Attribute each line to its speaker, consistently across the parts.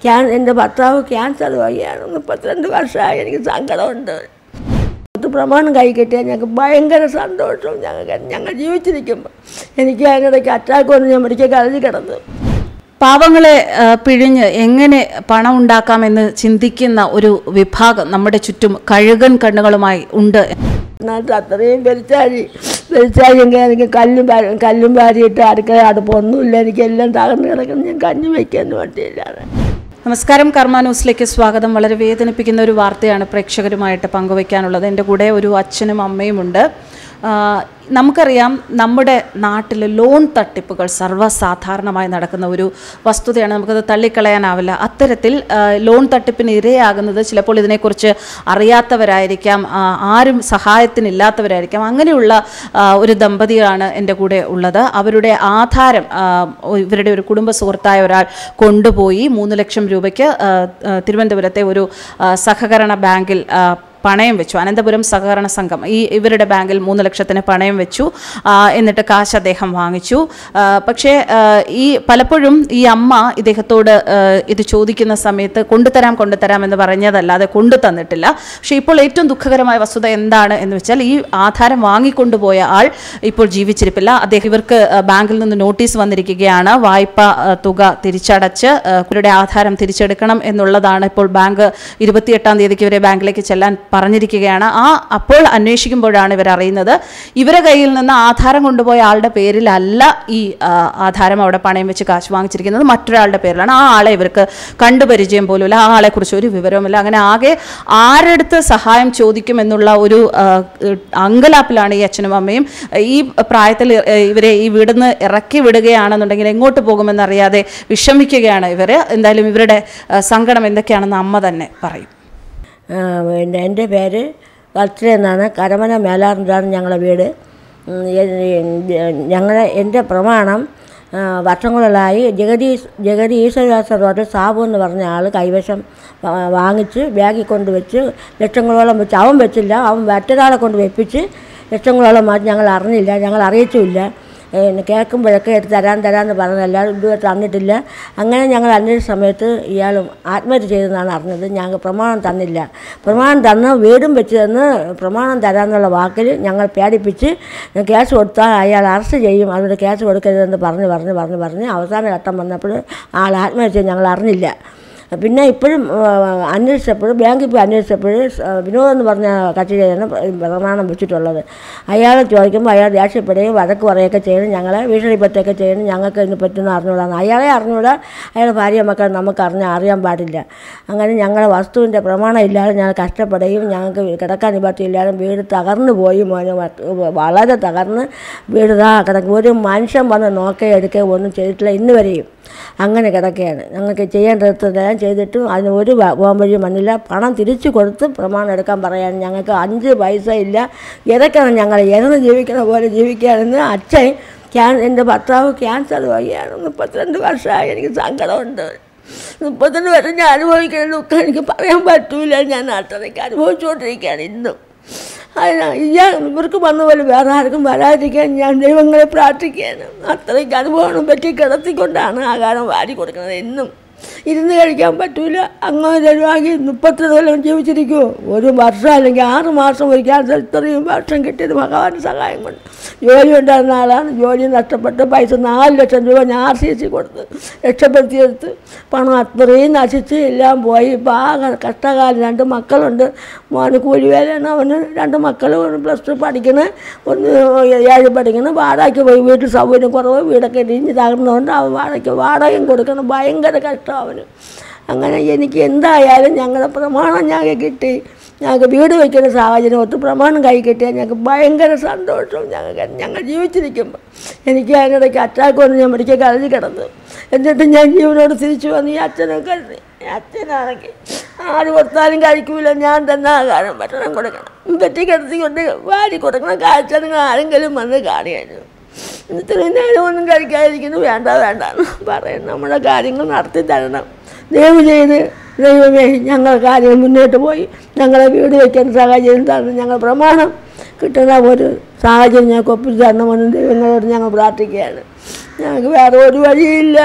Speaker 1: can എൻ്റെ ഭർത്താവ് cancer വഴിയാണ് മുപ്പത്തിരണ്ട് വർഷമായി എനിക്ക് സങ്കടമുണ്ട് പത്ത് പ്രമാണം കൈ കിട്ടിയാൽ ഞങ്ങൾക്ക് ഭയങ്കര സന്തോഷവും ഞങ്ങൾക്ക് ഞങ്ങൾ ജീവിച്ചിരിക്കുമ്പോൾ എനിക്ക് അതിനിടയ്ക്ക് അറ്റാക്ക് വന്ന് ഞാൻ മെഡിക്കൽ കോളേജിൽ കിടന്നു
Speaker 2: പാവങ്ങളെ ആ, പിഴിഞ്ഞ് എങ്ങനെ പണം ഉണ്ടാക്കാമെന്ന് ചിന്തിക്കുന്ന ഒരു വിഭാഗം നമ്മുടെ ചുറ്റും കഴുകൻ കണ്ണുകളുമായി ഉണ്ട്
Speaker 1: എന്നിട്ട് അത്രയും പെരിച്ചാഴി പെരിച്ചാഴിയെങ്കിൽ എനിക്ക് കല്ലും വാരി- കല്ലും വാരിയിട്ട് അടുക്കള അടുപ്പൊന്നുമില്ല എനിക്ക് എല്ലാം തകർന്ന് കിടക്കുന്നു ഞാൻ കഞ്ഞി വയ്ക്കാൻ പറ്റിയില്ലാതെ
Speaker 2: നമസ്കാരം കർമ്മ ന്യൂസിലേക്ക് സ്വാഗതം വളരെ വേദനിപ്പിക്കുന്ന ഒരു വാർത്തയാണ് പ്രേക്ഷകരുമായിട്ട് പങ്കുവയ്ക്കാനുള്ളത് എൻ്റെ കൂടെ ഒരു അച്ഛനും അമ്മയുമുണ്ട് ആ, നമുക്കറിയാം നമ്മുടെ നാട്ടിൽ ലോൺ തട്ടിപ്പുകൾ സർവ്വസാധാരണമായി നടക്കുന്ന ഒരു വസ്തുതയാണ് നമുക്കത് തള്ളിക്കളയാനാവില്ല അത്തരത്തിൽ ആ, ലോൺ തട്ടിപ്പിന് ഇരയാകുന്നത് ചിലപ്പോൾ ഇതിനെക്കുറിച്ച് അറിയാത്തവരായിരിക്കാം ആ, ആരും സഹായത്തിനില്ലാത്തവരായിരിക്കാം അങ്ങനെയുള്ള ആ, ഒരു ദമ്പതികളാണ് എൻ്റെ കൂടെ ഉള്ളത് അവരുടെ ആധാരം ആ, ഇവരുടെ ഒരു കുടുംബ സുഹൃത്തായ ഒരാൾ കൊണ്ടുപോയി മൂന്ന് ലക്ഷം രൂപയ്ക്ക് ആ, ആ, തിരുവനന്തപുരത്തെ ഒരു ആ, സഹകരണ ബാങ്കിൽ ആ, പണയം വെച്ചു അനന്തപുരം സഹകരണ സംഘം ഈ ഇവരുടെ ബാങ്കിൽ മൂന്ന് ലക്ഷത്തിന് പണയം വെച്ചു ആ, എന്നിട്ട് കാശ് അദ്ദേഹം വാങ്ങിച്ചു ആ, പക്ഷേ ആ, ഈ പലപ്പോഴും ഈ അമ്മ ഇദ്ദേഹത്തോട് ആ, ഇത് ചോദിക്കുന്ന സമയത്ത് കൊണ്ടുതരാം കൊണ്ടുതരാം എന്ന് പറഞ്ഞതല്ലാതെ കൊണ്ടു തന്നിട്ടില്ല പക്ഷേ ഇപ്പോൾ ഏറ്റവും ദുഃഖകരമായ വസ്തുത എന്താണ് എന്ന് വെച്ചാൽ ഈ ആധാരം വാങ്ങിക്കൊണ്ടുപോയ ആൾ ഇപ്പോൾ ജീവിച്ചിരിപ്പില്ല അദ്ദേഹം ഇവർക്ക് ആ, ബാങ്കിൽ നിന്ന് നോട്ടീസ് വന്നിരിക്കുകയാണ് വായ്പ ആ, തുക തിരിച്ചടച്ച് ആ, ഇവരുടെ ആധാരം തിരിച്ചെടുക്കണം എന്നുള്ളതാണ് ഇപ്പോൾ ബാങ്ക് ഇരുപത്തിയെട്ടാം തീയതിക്ക് ഇവരെ ബാങ്കിലേക്ക് ചെല്ലാൻ പറഞ്ഞിരിക്കുകയാണ് ആ അപ്പോൾ അന്വേഷിക്കുമ്പോഴാണ് ഇവർ അറിയുന്നത് ഇവരെ കയ്യിൽ നിന്ന് ആധാരം കൊണ്ടുപോയ ആളുടെ പേരിലല്ല ഈ ആ, ആധാരം അവിടെ പണയം വെച്ച് കാശ് വാങ്ങിച്ചിരിക്കുന്നത് മറ്റൊരാളുടെ പേരിലാണ് ആ ആളെ ഇവർക്ക് കണ്ടുപരിചയം പോലുമില്ല ആ ആളെക്കുറിച്ച് ഒരു വിവരവുമില്ല അങ്ങനെ ആകെ ആരെടുത്ത് സഹായം ചോദിക്കും എന്നുള്ള ഒരു ആ, അങ്കലാപ്പിലാണ് ഈ അച്ഛനും അമ്മയും ഈ പ്രായത്തിൽ ഏ, ഇവരെ ഈ വീടിന്ന് ഇറക്കി വിടുകയാണെന്നുണ്ടെങ്കിൽ എങ്ങോട്ട് പോകുമെന്നറിയാതെ വിഷമിക്കുകയാണ് ഇവർ എന്തായാലും ഇവരുടെ ആ, സങ്കടം എന്തൊക്കെയാണെന്ന് അമ്മ തന്നെ പറയും
Speaker 1: ആ, പിന്നെ എൻ്റെ പേര് വത്സല എന്നാണ് കരമന മേലാറിൻ്റാണ് ഞങ്ങളുടെ വീട് ഉം, എ- ഞങ്ങളെ എൻ്റെ പ്രമാണം ആ, വർഷങ്ങളായി ജഗദീഷ് ജഗതി ഈശ്വരദാസ റോഡ് സാബു എന്ന് പറഞ്ഞ ആൾ കൈവശം വാ- വാങ്ങിച്ച് ബാഗിൽ കൊണ്ട് വെച്ച് ലക്ഷങ്ങളോളം വെച്ച് അവൻ വെച്ചില്ല അവൻ മറ്റൊരാളെ കൊണ്ട് വെപ്പിച്ച് ലക്ഷങ്ങളോളം മാറ്റി ഞങ്ങൾ അറിഞ്ഞില്ല ഞങ്ങൾ അറിയിച്ചുമില്ല പിന്നെ കേൾക്കുമ്പോഴൊക്കെ എടുത്ത് തരാൻ തരാമെന്ന് പറഞ്ഞല്ലാതെ ഇതുവരെ തന്നിട്ടില്ല അങ്ങനെ ഞങ്ങൾ അന്വേഷിച്ച സമയത്ത് ഇയാൾ ആത്മഹത്യ ചെയ്തെന്നാണ് അറിഞ്ഞത് ഞങ്ങൾക്ക് പ്രമാണം തന്നില്ല പ്രമാണം തന്ന് വീടും വെച്ച് തന്ന് പ്രമാണം തരാമെന്നുള്ള വാക്കിൽ ഞങ്ങൾ പേടിപ്പിച്ച് കേസ് കൊടുത്താൽ അയാൾ അറസ്റ്റ് ചെയ്യും അതുകൊണ്ട് കേസ് കൊടുക്കരുതെന്ന് പറഞ്ഞ് പറഞ്ഞ് പറഞ്ഞ് പറഞ്ഞ് അവസാന ഘട്ടം വന്നപ്പോൾ ആൾ ആത്മഹത്യ ചെയ്ത് ഞങ്ങൾ അറിഞ്ഞില്ല പിന്നെ ഇപ്പോഴും അന്വേഷിച്ചപ്പോൾ ബാങ്കിൽ പോയി അന്വേഷിച്ചപ്പോൾ വിനോദ് എന്ന് പറഞ്ഞ കക്ഷിയാണ് പ്രമാണം വെച്ചിട്ടുള്ളത് അയാളെ ചോദിക്കുമ്പോൾ അയാൾ ദേഷ്യപ്പെടുകയും വഴക്ക് പറയുകയൊക്കെ ചെയ്യണം ഞങ്ങളെ ഭീഷണിപ്പെടുത്തുകയൊക്കെ ചെയ്യണം ഞങ്ങൾക്ക് ഇതിനെ പറ്റുന്ന അറിഞ്ഞുകൂടാന്ന് അയാളെ അറിഞ്ഞുകൂടാ അയാളുടെ ഭാര്യ മക്കൾ നമുക്ക് അറിഞ്ഞ അറിയാൻ പാടില്ല അങ്ങനെ ഞങ്ങളെ വസ്തുവിൻ്റെ പ്രമാണം ഇല്ലാതെ ഞങ്ങൾ കഷ്ടപ്പെടുകയും ഞങ്ങൾക്ക് കിടക്കാൻ നിവർത്തിയില്ലാതെ വീട് തകർന്നു പോയി മോനെ വ- വളരെ തകർന്ന് വീട് ഇതാ കിടക്കും ഒരു മനുഷ്യൻ വന്ന് നോക്കുകയോ എടുക്കുകയോ ഒന്നും ചെയ്തിട്ടില്ല ഇന്ന് വരെയും അങ്ങനെ കിടക്കുകയാണ് ഞങ്ങൾക്ക് ചെയ്യേണ്ടതെല്ലാം ചെയ്തിട്ടും അതിന് ഒരു വ- പോകാൻ വഴി വന്നില്ല പണം തിരിച്ചു കൊടുത്ത് പ്രമാണം എടുക്കാൻ പറയാൻ ഞങ്ങൾക്ക് അഞ്ച് പൈസ ഇല്ല ഇതൊക്കെയാണ് ഞങ്ങൾ എങ്ങനെ ജീവിക്കുന്ന പോലെ ജീവിക്കുകയാണെന്ന് അച്ഛൻ ക്യാൻ എൻ്റെ ഭർത്താവ് ക്യാൻസർ വഴിയാണ് മുപ്പത്തിരണ്ട് വർഷമായി എനിക്ക് സങ്കടമുണ്ട് മുപ്പത്തിരണ്ട് വർഷം ഞാൻ അനുഭവിക്കുന്ന ദുഃഖം എനിക്ക് പറയാൻ പറ്റൂല ഞാൻ അത്രയ്ക്ക് അനുഭവിച്ചുകൊണ്ടിരിക്കുകയാണ് ഇന്നും അതിനാ ഇയാൾ ഇവർക്ക് വന്ന പോലെ വേറെ ആർക്കും വരാതിരിക്കാൻ ഞാൻ ദൈവങ്ങളെ പ്രാർത്ഥിക്കുകയാണ് അത്രയ്ക്ക് അനുഭവം പറ്റി കിടത്തിക്കൊണ്ടാണ് ആഹാരം വാരി കൊടുക്കുന്നത് എന്നും ഇരുന്ന് കഴിക്കാൻ പറ്റൂല അങ്ങനെ ചെലവാക്കി മുപ്പത്തിരണ്ട് കൊല്ലം ജീവിച്ചിരിക്കുമോ ഒരു വർഷം അല്ലെങ്കിൽ ആറ് മാസം ഒരു ക്യാൻസർ ഇത്രയും വർഷം കിട്ടിയത് ഭഗവാന്റെ സഹായം കൊണ്ട് ജോലി ഉണ്ടായിരുന്ന ആളാണ് ജോലി നഷ്ടപ്പെട്ട് പൈസ നാല് ലക്ഷം രൂപ ഞാൻ ആർ സി എസ് സി കൊടുത്ത് രക്ഷപ്പെടുത്തിയെടുത്ത് പണം അത്രയും നശിച്ച് എല്ലാം പോയി ഇപ്പോൾ ആ കഷ്ടകാലം രണ്ട് മക്കളുണ്ട് മോന് കൂലിവേലയാണ് അവന് രണ്ട് മക്കൾ പ്ലസ് ടു പഠിക്കണ് ഒന്ന് ഏഴ് പഠിക്കണം വാടകയ്ക്ക് പോയി വീട്ടിൽ സൗകര്യം കുറവ് വീടൊക്കെ ഇടിഞ്ഞ് തകർന്നുകൊണ്ട് അവൻ വാടകയ്ക്ക് വാടകയും കൊടുക്കണം ഭയങ്കര കഷ്ടം അവന് അങ്ങനെ എനിക്ക് എന്തായാലും ഞങ്ങളുടെ പ്രമാണം ഞങ്ങൾക്ക് കിട്ടി ഞങ്ങൾക്ക് വീട് വയ്ക്കുന്ന സാഹചര്യം ഒത്ത് പ്രമാണം കൈ കിട്ടിയാൽ ഞങ്ങൾക്ക് ഭയങ്കര സന്തോഷവും ഞങ്ങൾക്ക് ഞങ്ങൾ ജീവിച്ചിരിക്കുമ്പോൾ എനിക്ക് അതിനിടയ്ക്ക് അറ്റാക്ക് വന്ന് ഞാൻ മെഡിക്കൽ കോളേജിൽ കിടന്നു എന്നിട്ട് ഞാൻ ജീവനോട് തിരിച്ചു വന്ന് ഈ അച്ഛനെ കരുതി അച്ഛനാണെങ്കിൽ ആര് കൊടുത്താലും കഴിക്കൂല ഞാൻ തന്നെ ആഹാരം ഭക്ഷണം കൊടുക്കണം പെറ്റി കിടത്തിക്കൊണ്ട് വാരി കൊടുക്കണം കാഴ്ച നിങ്ങൾ ആരെങ്കിലും വന്ന് കാണുകയായിരുന്നു ഇത്രയും നേരം ഒന്നും കഴിക്കാതിരിക്കുന്നു വേണ്ട വേണ്ട എന്ന് പറയും നമ്മുടെ കാര്യങ്ങൾ നടത്തി തരണം ദയവ് ചെയ്ത് ദൈവമേ ഞങ്ങൾ കാര്യം മുന്നോട്ട് പോയി ഞങ്ങളെ വീട് വയ്ക്കാൻ സാഹചര്യം തരണം ഞങ്ങൾ പ്രമാണം കിട്ടുന്ന ഒരു സാഹചര്യം ഞങ്ങൾക്ക് ഒപ്പിച്ച് തരണമെന്ന് ദൈവങ്ങളോട് ഞങ്ങൾ പ്രാർത്ഥിക്കുകയാണ് ഞങ്ങൾക്ക് വേറെ ഒരു വഴിയില്ല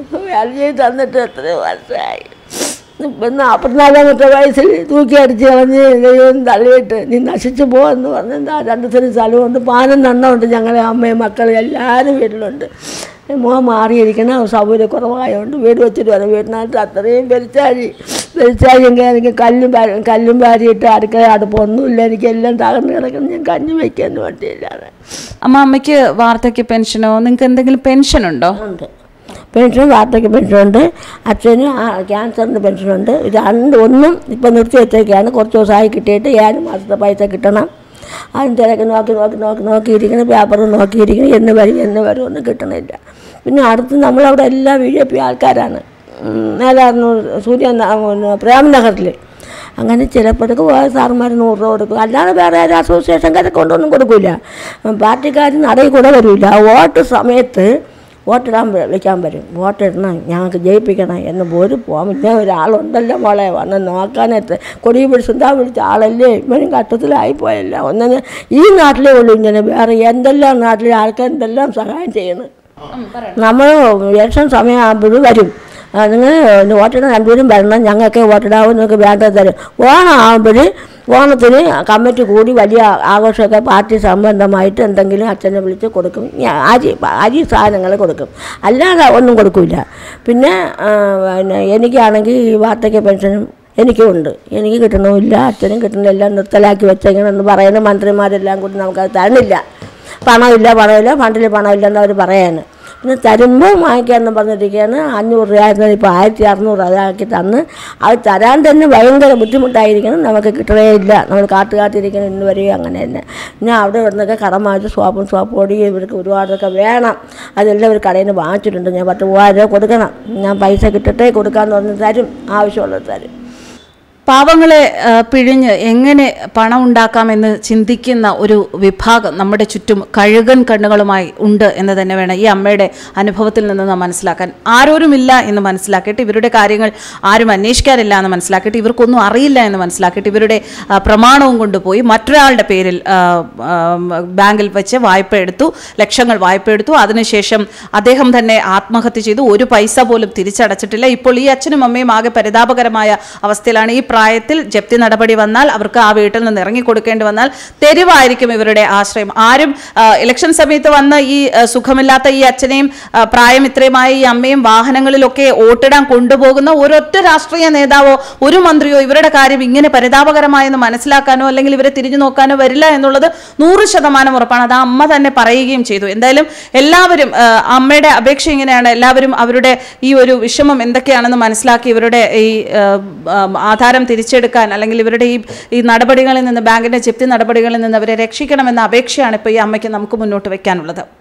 Speaker 1: വേലയെ തന്നിട്ട് എത്രയോ വർഷമായി ഇപ്പം നാൽപ്പത്തിനാലാമത്തെ വയസ്സിൽ തൂക്കി അടിച്ച് കളഞ്ഞ് ദൈവം തള്ളിയിട്ട് നീ നശിച്ചു പോവെന്ന് പറഞ്ഞ് എന്താ രണ്ട് സെൻറ്റ് സ്ഥലമുണ്ട് പാനം നണ്ണമുണ്ട് ഞങ്ങളെ അമ്മയും മക്കളും എല്ലാവരും വീട്ടിലുണ്ട് മോൻ മാറിയിരിക്കണം സൗകര്യക്കുറവായതുകൊണ്ട് വീട് വെച്ചിട്ട് വരാം വീട്ടിനകത്ത് അത്രയും പെരിച്ചാഴി പെരിച്ചാഴി എങ്കിൽ എനിക്ക് കല്ലും പാ- കല്ലും പാരിയിട്ട് അടുക്കള അടുപ്പൊന്നുമില്ല എനിക്ക് എല്ലാം തകർന്ന് കിടക്കണം ഞാൻ കഞ്ഞി വയ്ക്കാൻ വേണ്ടിയില്ലാതെ
Speaker 2: അമ്മ അമ്മയ്ക്ക് വാർദ്ധക്യ പെൻഷനോ നിങ്ങൾക്ക് എന്തെങ്കിലും പെൻഷൻ ഉണ്ടോ
Speaker 1: ഉണ്ട് പെൻഷൻ വാർദ്ധക്യ പെൻഷനുണ്ട് അച്ഛന് ആ ക്യാൻസറിൻ്റെ പെൻഷനുണ്ട് ഇത് രണ്ട് ഒന്നും ഇപ്പം നിർത്തി വെച്ചേക്കാണ് കുറച്ച് ദിവസമായി കിട്ടിയിട്ട് ഏഴ് മാസത്തെ പൈസ കിട്ടണം അതിന് തിരക്ക് നോക്കി നോക്കി നോക്കി നോക്കിയിരിക്കണം പേപ്പർ നോക്കിയിരിക്കണം എന്ന് വരും എന്ന് വരും ഒന്നും കിട്ടണില്ല പിന്നെ അടുത്ത് നമ്മളവിടെ എല്ലാ ബി ജെ പി ആൾക്കാരാണ് നേലാർന്നൂർ സൂര്യൻ പ്രേമനഗറിൽ അങ്ങനെ ചിലപ്പോഴൊക്കെ പോയ സാറുമാർ നൂറ് രൂപ കൊടുക്കും അല്ലാതെ വേറെ ആരും അസോസിയേഷൻകാരെ കൊണ്ടൊന്നും കൊടുക്കില്ല പാർട്ടിക്കാർ നടയിൽ കൂടെ വരില്ല വോട്ട് സമയത്ത് വോട്ടിടാൻ വ- വെക്കാൻ വരും വോട്ടിടണം ഞങ്ങൾക്ക് ജയിപ്പിക്കണം എന്ന് ഒരു പോകാൻ ഇങ്ങനെ ഒരാളുണ്ടല്ലോ മോളെ വന്ന് നോക്കാനായിട്ട് കൊടി പിടിച്ചെന്താ വിളിച്ച ആളല്ലേ ഇവനും ഘട്ടത്തിലായിപ്പോയല്ല ഒന്നിന് ഈ നാട്ടിലേ ഉള്ളൂ ഇങ്ങനെ വേറെ എന്തെല്ലാം നാട്ടിലെ ആൾക്കാർ എന്തെല്ലാം സഹായം ചെയ്യണം നമ്മൾ ഇലക്ഷൻ സമയമാകുമ്പോഴും വരും നിങ്ങൾ വോട്ടിടാൻ രണ്ടുപേരും വരണം ഞങ്ങൾക്ക് വോട്ടിടാവും നിങ്ങൾക്ക് വേണ്ടത് തരും ഓണം ആകുമ്പോൾ ഓണത്തിന് കമ്മിറ്റി കൂടി വലിയ ആഘോഷമൊക്കെ പാർട്ടി സംബന്ധമായിട്ട് എന്തെങ്കിലും അച്ഛനെ വിളിച്ച് കൊടുക്കും ഞാ- അരി അരി സാധനങ്ങൾ കൊടുക്കും അല്ലാതെ ഒന്നും കൊടുക്കില്ല പിന്നെ ആ, പിന്നെ എനിക്കാണെങ്കിൽ ഈ വാർദ്ധക്യ പെൻഷനും എനിക്കും ഉണ്ട് എനിക്ക് കിട്ടണമില്ല അച്ഛനും കിട്ടണില്ല എല്ലാം നിർത്തലാക്കി വെച്ചേക്കണമെന്ന് പറയുന്ന മന്ത്രിമാരെല്ലാം കൂടി നമുക്കത് തരണില്ല പണമില്ല പണമില്ല ഫണ്ടിൽ പണമില്ലെന്ന് അവർ പറയാണ് പിന്നെ തരുമ്പോൾ വാങ്ങിക്കാമെന്ന് പറഞ്ഞിരിക്കുകയാണ് അഞ്ഞൂറ് രൂപ ഇപ്പോൾ ആയിരത്തി അറുന്നൂറ് അതാക്കി തന്ന് അത് തരാൻ തന്നെ ഭയങ്കര ബുദ്ധിമുട്ടായിരിക്കണം നമുക്ക് കിട്ടണേ ഇല്ല നമ്മൾ കാത്തു കാത്തിരിക്കണം ഇന്ന് വരെയും അങ്ങനെ തന്നെ പിന്നെ അവിടെ ഇവിടുന്നൊക്കെ കടം വാങ്ങിച്ച് സോപ്പും സോപ്പ് പൊടി ഇവർക്ക് ഒരുപാടൊക്കെ വേണം അതെല്ലാം ഒരു കടയിൽ നിന്ന് വാങ്ങിച്ചിട്ടുണ്ട് ഞാൻ പത്ത് മൂവായിരം രൂപ കൊടുക്കണം ഞാൻ പൈസ കിട്ടട്ടെ കൊടുക്കാമെന്ന് പറഞ്ഞ് തരും ആവശ്യമുള്ളത് തരും
Speaker 2: പാവങ്ങളെ ആ, പിഴിഞ്ഞ് എങ്ങനെ പണം ഉണ്ടാക്കാമെന്ന് ചിന്തിക്കുന്ന ഒരു വിഭാഗം നമ്മുടെ ചുറ്റും കഴുകൻ കണ്ണുകളുമായി ഉണ്ട് എന്ന് തന്നെ വേണം ഈ അമ്മയുടെ അനുഭവത്തിൽ നിന്ന് നാം മനസ്സിലാക്കാൻ ആരോരുമില്ല എന്ന് മനസ്സിലാക്കിയിട്ട് ഇവരുടെ കാര്യങ്ങൾ ആരും അന്വേഷിക്കാനില്ല എന്ന് മനസ്സിലാക്കിയിട്ട് ഇവർക്കൊന്നും അറിയില്ല എന്ന് മനസ്സിലാക്കിയിട്ട് ഇവരുടെ ആ, പ്രമാണവും കൊണ്ടുപോയി മറ്റൊരാളുടെ പേരിൽ ആ, ആ, ബാങ്കിൽ വെച്ച് വായ്പ എടുത്തു ലക്ഷങ്ങൾ വായ്പ എടുത്തു അതിനുശേഷം അദ്ദേഹം തന്നെ ആത്മഹത്യ ചെയ്തു ഒരു പൈസ പോലും തിരിച്ചടച്ചിട്ടില്ല ഇപ്പോൾ ഈ അച്ഛനും അമ്മയും ആകെ പരിതാപകരമായ അവസ്ഥയിലാണ് ഈ പ്രായത്തിൽ ജപ്തി നടപടി വന്നാൽ അവർക്ക് ആ വീട്ടിൽ നിന്ന് ഇറങ്ങി കൊടുക്കേണ്ടി വന്നാൽ തെരുവായിരിക്കും ഇവരുടെ ആശ്രയം ആരും ആ, ഇലക്ഷൻ സമയത്ത് വന്ന് ഈ ആ, സുഖമില്ലാത്ത ഈ അച്ഛനെയും ആ, പ്രായം ഇത്രയുമായ ഈ അമ്മയും വാഹനങ്ങളിലൊക്കെ വോട്ടിടാൻ കൊണ്ടുപോകുന്ന ഒരൊറ്റ രാഷ്ട്രീയ നേതാവോ ഒരു മന്ത്രിയോ ഇവരുടെ കാര്യം ഇങ്ങനെ പരിതാപകരമായെന്ന് മനസ്സിലാക്കാനോ അല്ലെങ്കിൽ ഇവരെ തിരിഞ്ഞു നോക്കാനോ വരില്ല എന്നുള്ളത് നൂറ് ശതമാനം ഉറപ്പാണ് അത് ആ അമ്മ തന്നെ പറയുകയും ചെയ്തു എന്തായാലും എല്ലാവരും ആ, അമ്മയുടെ അപേക്ഷ ഇങ്ങനെയാണ് എല്ലാവരും അവരുടെ ഈ ഒരു വിഷമം എന്തൊക്കെയാണെന്ന് മനസ്സിലാക്കി ഇവരുടെ ഈ ആ, ആ, ആധാരം തിരിച്ചെടുക്കാൻ അല്ലെങ്കിൽ ഇവരുടെ ഈ ഈ നടപടികളിൽ നിന്ന് ബാങ്കിന്റെ ജപ്തി നടപടികളിൽ നിന്ന് അവരെ രക്ഷിക്കണമെന്ന അപേക്ഷയാണ് ഇപ്പോൾ ഈ അമ്മയ്ക്ക് നമുക്ക് മുന്നോട്ട് വെക്കാനുള്ളത്